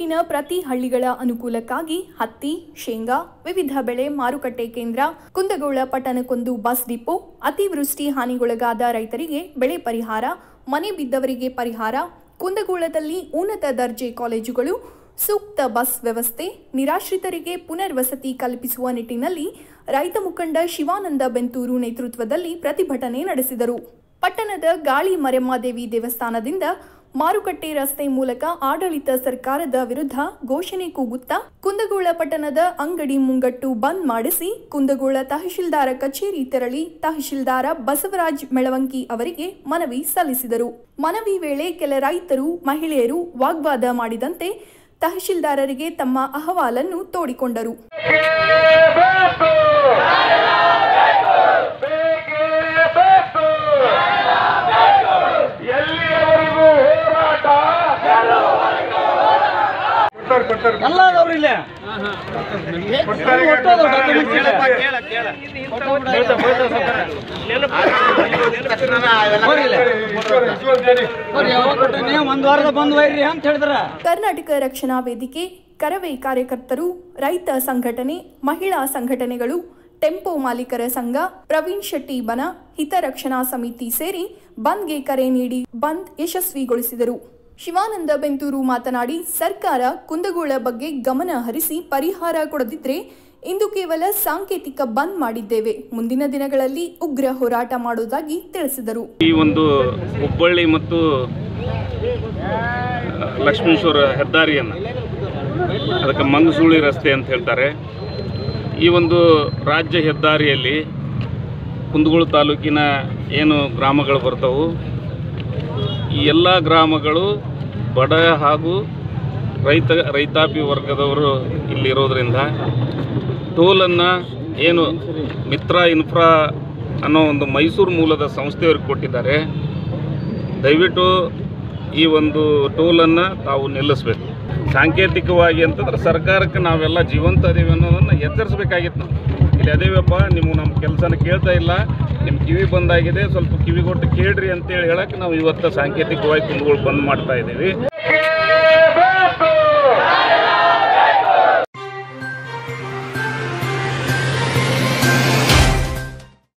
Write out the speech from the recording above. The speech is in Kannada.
ತಾಲೂಕಿನ ಪ್ರತಿ ಹಳ್ಳಿಗಳ ಅನುಕೂಲಕ್ಕಾಗಿ ಹತ್ತಿ ಶೇಂಗಾ ವಿವಿಧ ಬೆಳೆ ಮಾರುಕಟ್ಟೆ ಕೇಂದ್ರ ಕುಂದಗೋಳ ಪಟ್ಟಣಕ್ಕೊಂದು ಬಸ್ ಡಿಪೋ ಅತಿವೃಷ್ಟಿ ಹಾನಿಗೊಳಗಾದ ರೈತರಿಗೆ ಬೆಳೆ ಪರಿಹಾರ ಮನೆ ಬಿದ್ದವರಿಗೆ ಪರಿಹಾರ ಕುಂದಗೋಳದಲ್ಲಿ ಉನ್ನತ ದರ್ಜೆ ಕಾಲೇಜುಗಳು ಸೂಕ್ತ ಬಸ್ ವ್ಯವಸ್ಥೆ ನಿರಾಶ್ರಿತರಿಗೆ ಪುನರ್ವಸತಿ ಕಲ್ಪಿಸುವ ನಿಟ್ಟಿನಲ್ಲಿ ರೈತ ಮುಖಂಡ ಶಿವಾನಂದ ಬೆಂತೂರು ನೇತೃತ್ವದಲ್ಲಿ ಪ್ರತಿಭಟನೆ ನಡೆಸಿದರು ಪಟ್ಟಣದ ಗಾಳಿ ಮರೆಮ್ಮಾದೇವಿ ದೇವಸ್ಥಾನದಿಂದ ಮಾರುಕಟ್ಟೆ ರಸ್ತೆ ಮೂಲಕ ಆಡಳಿತ ಸರ್ಕಾರದ ವಿರುದ್ಧ ಘೋಷಣೆ ಕೂಗುತ್ತಾ ಕುಂದಗೋಳ ಪಟ್ಟಣದ ಅಂಗಡಿ ಮುಂಗಟ್ಟು ಬಂದ್ ಮಾಡಿಸಿ ಕುಂದಗೋಳ ತಹಶೀಲ್ದಾರ ಕಚೇರಿ ತೆರಳಿ ತಹಶೀಲ್ದಾರ ಬಸವರಾಜ್ ಮೆಳವಂಕಿ ಅವರಿಗೆ ಮನವಿ ಸಲ್ಲಿಸಿದರು ಮನವಿ ವೇಳೆ ಕೆಲ ರೈತರು ಮಹಿಳೆಯರು ವಾಗ್ವಾದ ಮಾಡಿದಂತೆ ತಹಶೀಲ್ದಾರರಿಗೆ ತಮ್ಮ ಅಹವಾಲನ್ನು ತೋಡಿಕೊಂಡರು ಎಲ್ಲಿಯವರೆಗೂ ಹೋರಾಟ ಕೊಡ್ತಾರೆ ಕೊಡ್ತಾರೆ ಎಲ್ಲದವ್ರು ಇಲ್ಲೇ ಕೊಡ್ತಾರೆ ಒಟ್ಟೋದು documents ಇದೆ. ಬರ್ರಿ ಇಲ್ಲಿ. ಬರ್ರಿ, ಯಾವಾಗ ಕೊಟ್ಟಾನೆ? ಒಂದ್ ವಾರದ ಬಂದ್ ಒಯ್ರಿ ಅಂತ ಹೇಳಿದ್ರ ಕರ್ನಾಟಕ ರಕ್ಷಣಾ ವೇದಿಕೆ ಕರವೇ ಕಾರ್ಯಕರ್ತರು ರೈತ ಸಂಘಟನೆ ಮಹಿಳಾ ಸಂಘಟನೆಗಳು ಟೆಂಪೋ ಮಾಲೀಕರ ಸಂಘ ಪ್ರವೀಣ್ ಶೆಟ್ಟಿ ಬನ ಹಿತರಕ್ಷಣಾ ಸಮಿತಿ ಸೇರಿ ಬಂದ್ಗೆ ಕರೆ ನೀಡಿ ಬಂದ್ ಯಶಸ್ವಿಗೊಳಿಸಿದರು ಶಿವಾನಂದ ಬೆಂತೂರು ಮಾತನಾಡಿ ಸರ್ಕಾರ ಕುಂದಗೋಳ ಬಗ್ಗೆ ಗಮನ ಹರಿಸಿ ಪರಿಹಾರ ಕೊಡದಿದ್ರೆ ಇಂದು ಕೇವಲ ಸಾಂಕೇತಿಕ ಬಂದ್ ಮಾಡಿದ್ದೇವೆ ಮುಂದಿನ ದಿನಗಳಲ್ಲಿ ಉಗ್ರ ಹೋರಾಟ ಮಾಡುವುದಾಗಿ ತಿಳಿಸಿದರು ಈ ಒಂದು ಹುಬ್ಬಳ್ಳಿ ಮತ್ತು ಲಕ್ಷ್ಮೇಶ್ವರ ಹೆದ್ದಾರಿಯನ್ನು ಅದಕ್ಕೆ ಮಂಗಸೂಳಿ ರಸ್ತೆ ಅಂತ ಹೇಳ್ತಾರೆ ಈ ಒಂದು ರಾಜ್ಯ ಹೆದ್ದಾರಿಯಲ್ಲಿ ಕುಂದಗೋಳ ತಾಲೂಕಿನ ಏನು ಗ್ರಾಮಗಳು ಬರ್ತವು ಈ ಎಲ್ಲ ಗ್ರಾಮಗಳು ಬಡ ಹಾಗೂ ರೈತ ರೈತಾಪಿ ವರ್ಗದವರು ಇಲ್ಲಿರೋದ್ರಿಂದ ಟೋಲನ್ನು ಏನು ಮಿತ್ರ ಇನ್ಫ್ರಾ ಅನ್ನೋ ಒಂದು ಮೈಸೂರು ಮೂಲದ ಸಂಸ್ಥೆಯವ್ರಿಗೆ ಕೊಟ್ಟಿದ್ದಾರೆ ದಯವಿಟ್ಟು ಈ ಒಂದು ಟೋಲನ್ನು ತಾವು ನಿಲ್ಲಿಸಬೇಕು ಸಾಂಕೇತಿಕವಾಗಿ ಅಂತಂದ್ರೆ ಸರ್ಕಾರಕ್ಕೆ ನಾವೆಲ್ಲ ಜೀವಂತ ಅದೇವಿ ಅನ್ನೋದನ್ನು ಎಚ್ಚರಿಸ್ಬೇಕಾಗಿತ್ತು ನಾವು ಇಲ್ಲಿ ಅದೇವಪ್ಪ ನೀವು ನಮ್ಮ ಕೆಲಸನ ಕೇಳ್ತಾ ಇಲ್ಲ ನಿಮ್ಮ ಕಿವಿ ಬಂದಾಗಿದೆ ಸ್ವಲ್ಪ ಕಿವಿಗೊಟ್ಟು ಕೇಳ್ರಿ ಅಂತೇಳಿ ಹೇಳಕ್ಕೆ ನಾವು ಇವತ್ತು ಸಾಂಕೇತಿಕವಾಗಿ ಕುಂದಗಳು ಬಂದ್ ಮಾಡ್ತಾ ಇದ್ದೀವಿ